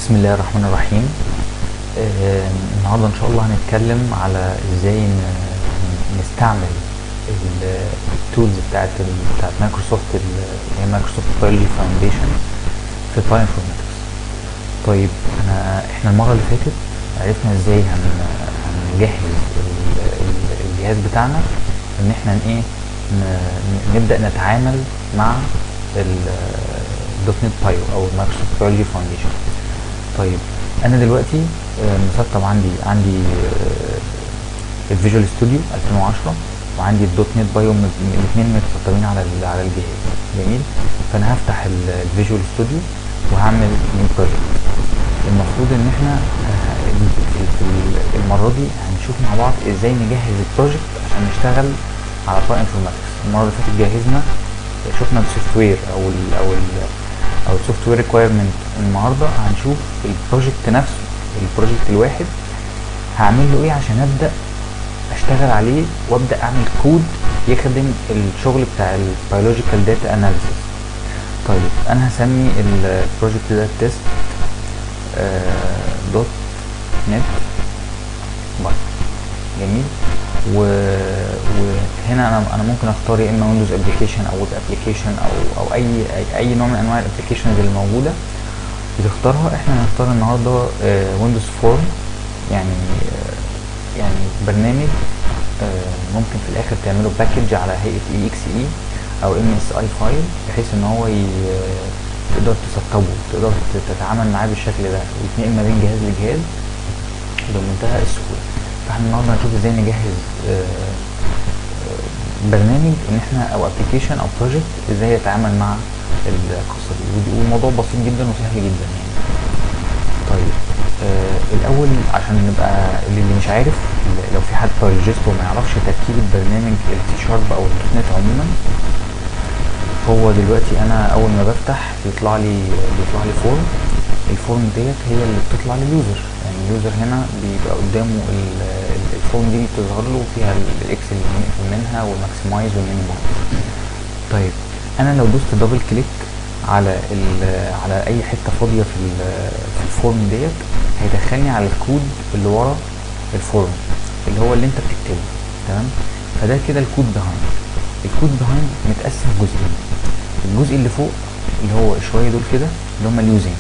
بسم الله الرحمن الرحيم آه، النهارده ان شاء الله هنتكلم على ازاي ن- نستعمل التولز بتاعت ال- بتاعت مايكروسوفت ال- اللي هي مايكروسوفت بيولوجي فاونديشن في الباي انفورماتكس طيب انا احنا المره اللي فاتت عرفنا ازاي هن هنجهز ال- ال- الجهاز بتاعنا ان احنا ن- ايه ن- ن- نبدا نتعامل مع الدوت نت بايو او مايكروسوفت بيولوجي فاونديشن طيب انا دلوقتي آه، مسطب عندي عندي الفيجوال ستوديو 2010 وعندي الدوت نت بايو الاثنين متسطبين على ال- على الجهاز جميل فانا هفتح الفيجوال ستوديو وهعمل نيو بروجكت المفروض ان احنا آه، ال- ال- ال- المره دي هنشوف مع بعض ازاي نجهز البروجكت عشان نشتغل على باي انفورماتكس المره اللي فاتت جهزنا شفنا السوفت وير او ال او ال او السوفت وير ريكويرمنت النهارده هنشوف البروجكت نفسه البروجكت الواحد هعمل له ايه عشان ابدا اشتغل عليه وابدا اعمل كود يخدم الشغل بتاع البيولوجيكال داتا اناليسيس طيب انا هسمي البروجكت ده تيست دوت نت باي جميل و... وهنا انا انا ممكن اختار يا اما ويندوز ابلكيشن او ويب ابلكيشن او او اي اي, أي نوع من انواع الابلكيشنز اللي موجوده بتختارها احنا هنختار النهارده ويندوز فورم يعني آه، يعني برنامج آه، ممكن في الاخر تعمله باكج على هيئه اي اكس اي او ام اس اي فايل بحيث ان هو ي... تقدر تسطبه تقدر تتعامل معاه بالشكل ده ويتنقل ما بين جهاز لجهاز بمنتهى السهوله فاحنا النهارده هنشوف ازاي نجهز آه، آه، برنامج ان احنا او ابلكيشن او بروجكت ازاي يتعامل مع القصه دي ودي- والموضوع بسيط جدا وسهل جدا يعني طيب آه الاول عشان نبقى اللي اللي مش عارف اللي- لو في حد بيولوجيست وما يعرفش تركيب البرنامج السي شارب او الدوت نت عموما هو دلوقتي انا اول ما بفتح بيطلع لي بيطلع لي فورم الفورم ديت هي اللي بتطلع لليوزر يعني اليوزر هنا بيبقى قدامه ال- ال- الفورم دي بتظهر له فيها ال- الاكس اللي بنقفل منها والماكسمايز والمينيمايز طيب انا لو دوست دبل كليك على ال- على اي حته فاضيه في ال- في الفورم ديت هيدخلني على الكود اللي ورا الفورم اللي هو اللي انت بتكتبه تمام فده كده الكود بيهايند الكود بيهايند متقسم جزئين الجزء اللي فوق اللي هو شويه دول كده اللي هم اليوزنج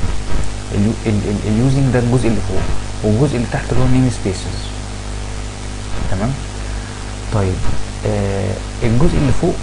اليوزنج ده الجزء اللي فوق والجزء اللي تحت اللي هو نيم سبيسز تمام طيب آه الجزء اللي فوق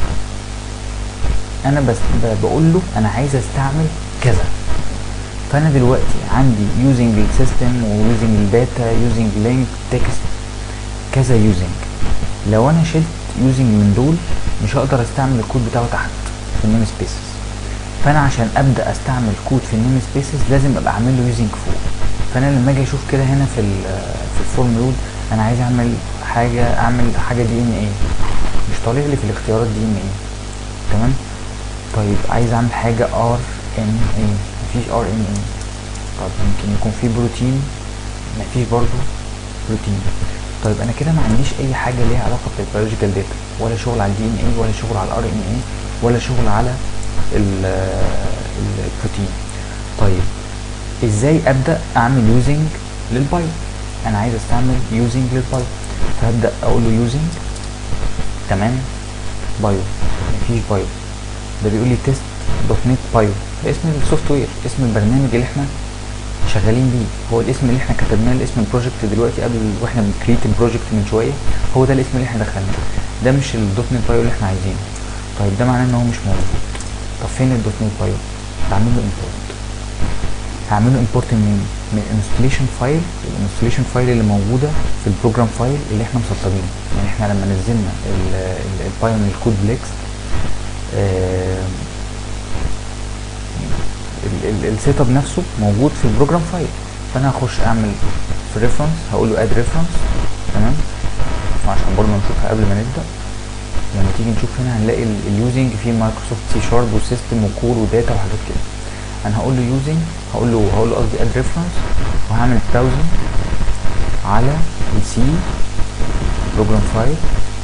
انا بس ب- بقول له انا عايز استعمل كذا فانا دلوقتي عندي يوزنج السيستم ويوزنج الداتا يوزنج لينك تكست كذا يوزنج لو انا شلت يوزنج من دول مش هقدر استعمل الكود بتاعه تحت في النيم سبيسز فانا عشان ابدا استعمل كود في النيم سبيسز لازم ابقى اعمل له يوزنج فوق فانا لما اجي اشوف كده هنا في ال في الفورم رول انا عايز اعمل حاجه اعمل حاجه دي ان ايه مش طالع لي في الاختيارات دي ان ايه تمام طيب عايز اعمل حاجه ار ان ايه مفيش ار ان ايه طب يمكن يكون في بروتين مفيش برضو بروتين طيب انا كده ما عنديش اي حاجه ليها علاقه بالبيولوجيكال داتا ولا شغل على الدي ان ايه ولا شغل على الار ان ايه ولا شغل على ال- ال- البروتين طيب ازاي ابدا اعمل يوزنج للبايو انا عايز استعمل يوزنج للبايو فهبدا اقول له يوزنج تمام بايو مفيش بايو ده بيقول لي تيست دوت نت بايو ده اسم السوفت وير اسم البرنامج اللي احنا شغالين بيه هو الاسم اللي احنا كتبناه الاسم البروجكت دلوقتي قبل واحنا بنكريت البروجكت من شويه هو ده الاسم اللي احنا دخلناه ده مش الدوت نت بايو اللي احنا عايزينه طيب ده معناه ان هو مش موجود طب فين الدوت نت بايو بعمل له امبورت هعمل له امبورت منين من الانستليشن فايل الانستليشن فايل اللي موجوده في البروجرام فايل اللي احنا مسطبينه يعني احنا لما نزلنا البايون الكود بليكس السيت اب نفسه موجود في البروجرام فايل فانا هخش اعمل في الريفرنس هقول له اد ريفرنس تمام وعشان برضه نشوفها قبل ما نبدا لما تيجي نشوف هنا هنلاقي ال- اليوزنج فيه مايكروسوفت سي شارب وسيستم وكور وداتا وحاجات كده انا هقول له يوزنج هقول له هقول له قصدي اد ريفرنس وهعمل براوزنج على السي بروجرام فايل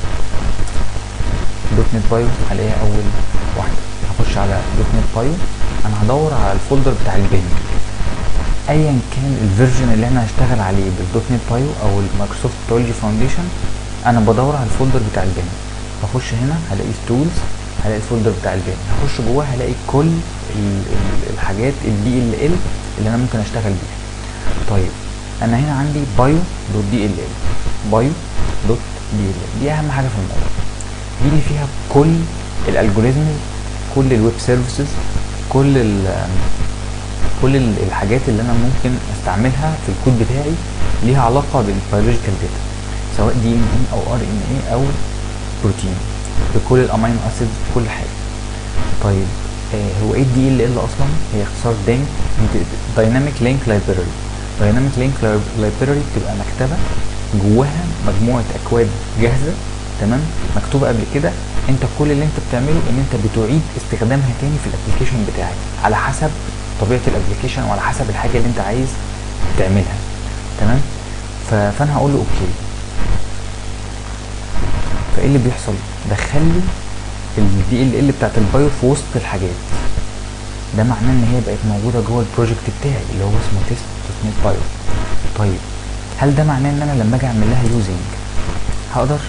دوت نت بايو هلاقيها اول واحده هخش على دوت نت بايو انا هدور على الفولدر بتاع البن ايا كان الفيرجن اللي احنا هنشتغل عليه بالدوت نت بايو او المايكروسوفت تكنولوجي فاونديشن انا بدور على الفولدر بتاع البيم بخش هنا هلاقي تولز هلاقي الفولدر بتاع البيم هخش جواه هلاقي كل ال- ال- الحاجات الدي ال ال اللي انا ممكن اشتغل بيها طيب انا هنا عندي بايو دوت دي ال ال بايو دوت دي ال ال دي اهم حاجه في الموضوع دي اللي فيها كل الالجوريزمز كل الويب سيرفيسز كل ال كل ال- الحاجات اللي انا ممكن استعملها في الكود بتاعي ليها علاقه بالبيولوجيكال داتا سواء دي ان اي او ار ان اي او بروتين بكل الامينو اسيدز بكل حاجه طيب آه هو ايه الدي ال ال اصلا هي اختصار دينك دايناميك لينك لايبراري دايناميك لينك لايبراري بتبقى مكتبه جواها مجموعه اكواد جاهزه تمام مكتوبه قبل كده انت كل اللي انت بتعمله ان انت بتعيد استخدامها تاني في الابلكيشن بتاعك على حسب طبيعه الابلكيشن وعلى حسب الحاجه اللي انت عايز تعملها تمام ف- فانا هقول له اوكي فايه اللي بيحصل دخل لي الدي ال ال بتاعت البايو في وسط الحاجات ده معناه ان هي بقت موجوده جوه البروجكت بتاعي اللي هو اسمه تيست دوت نت بايو طيب هل ده معناه ان انا لما اجي اعمل لها يوزنج هقدر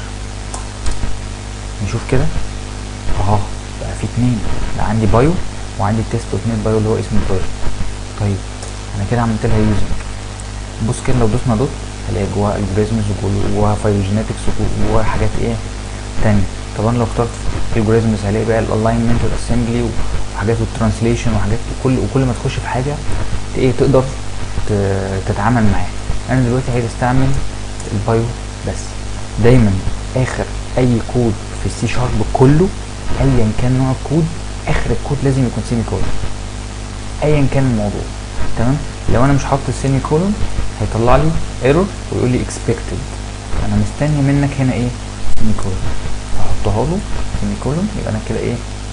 نشوف كده اه بقى في اتنين بقى عندي بايو وعندي تيست دوت نت بايو اللي هو اسم البروجكت طيب انا كده عملت لها يوزنج بص كده لو دوسنا دوت هلاقي جواها الجوريزمز وجواها فايلوجينetics وجواها حاجات ايه تانية طبعا لو اخترت الجوريزمز هلاقي بقى الالاينمنت والاسمبلي وحاجات والترانسليشن وحاجات وكل وكل ما تخش في حاجه ت- ايه تقدر ت- تتعامل معاها انا دلوقتي عايز استعمل البايو بس دايما اخر اي كود في السي شارب كله ايا كان نوع الكود اخر الكود لازم يكون سيمي كولون ايا كان الموضوع تمام لو انا مش حاطط السيمي كولون هيطلع لي ايرور ويقول لي اكسبكتد انا مستني منك هنا ايه سيمي كولون احطها له سيمي كولون يبقى انا كده ايه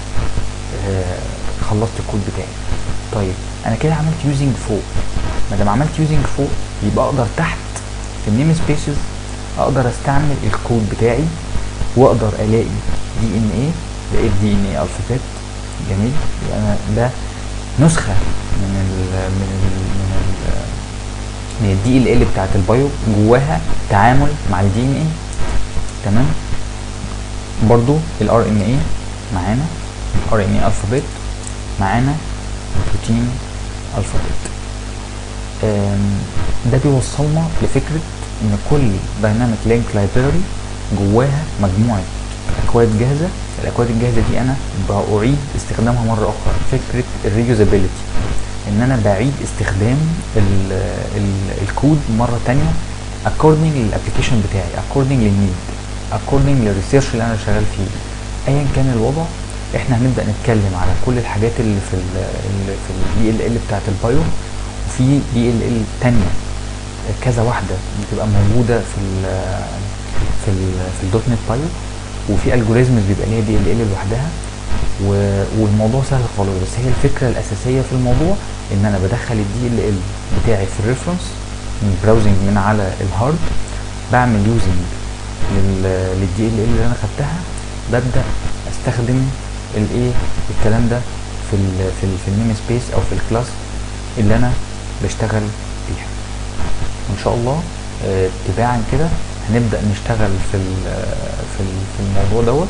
آه خلصت الكود بتاعي طيب انا كده عملت يوزنج فوق ما دام عملت يوزنج فوق يبقى اقدر تحت في النيم سبيسز اقدر استعمل الكود بتاعي واقدر الاقي دي ان ايه لقيت دي ان ايه الفابت جميل يبقى انا ده نسخه من ال من ال من ال من الدي ال ال بتاعت البايو جواها تعامل مع الدي ان ايه تمام برضو الار ان ايه معانا الار ان ايه الفابت معانا البروتين الفابت آم، ده بيوصلنا لفكره ان كل دايناميك لينك لايبراري جواها مجموعه اكواد جاهزه الاكواد الجاهزه دي انا بعيد استخدامها مره اخرى فكره الريوزابيلتي ان انا بعيد استخدام ال ال الكود مره تانية according للابلكيشن بتاعي according للنيد according للريسيرش اللي انا شغال فيه ايا كان الوضع احنا هنبدا نتكلم على كل الحاجات اللي في ال اللي في الدي ال ال بتاعت البايو وفي دي ال ال تانية كذا واحده بتبقى موجوده في ال في ال في الدوت نت بايو وفي الجوريزمز بيبقى ليها دي ال ال لوحدها و- والموضوع سهل خالص بس هي الفكره الاساسيه في الموضوع ان انا بدخل الدي ال ال بتاعي في الريفرنس من براوزنج من على الهارد بعمل يوزنج للدي ال ال اللي انا خدتها ببدا استخدم الايه الكلام ده في ال في ال في النيم سبيس او في الكلاس اللي انا بشتغل بيها وان شاء الله آه، تباعا كده هنبدا نشتغل في ال- في ال- في الموضوع دوت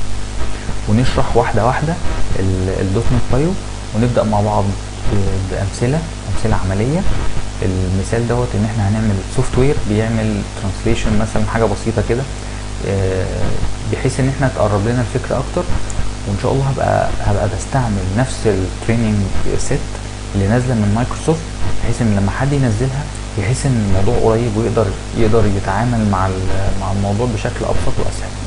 ونشرح واحده واحده ال- الدوت نت بايو ونبدا مع بعض ب- بامثله امثله عمليه المثال دوت ان احنا هنعمل سوفت وير بيعمل ترانسليشن مثلا حاجه بسيطه كده آه، بحيث ان احنا تقرب لنا الفكره اكتر وان شاء الله هبقى هبقى بستعمل نفس التريننج سيت اللي نازله من مايكروسوفت بحيث ان لما حد ينزلها يحس ان الموضوع قريب ويقدر يقدر يتعامل مع ال- مع الموضوع بشكل ابسط واسهل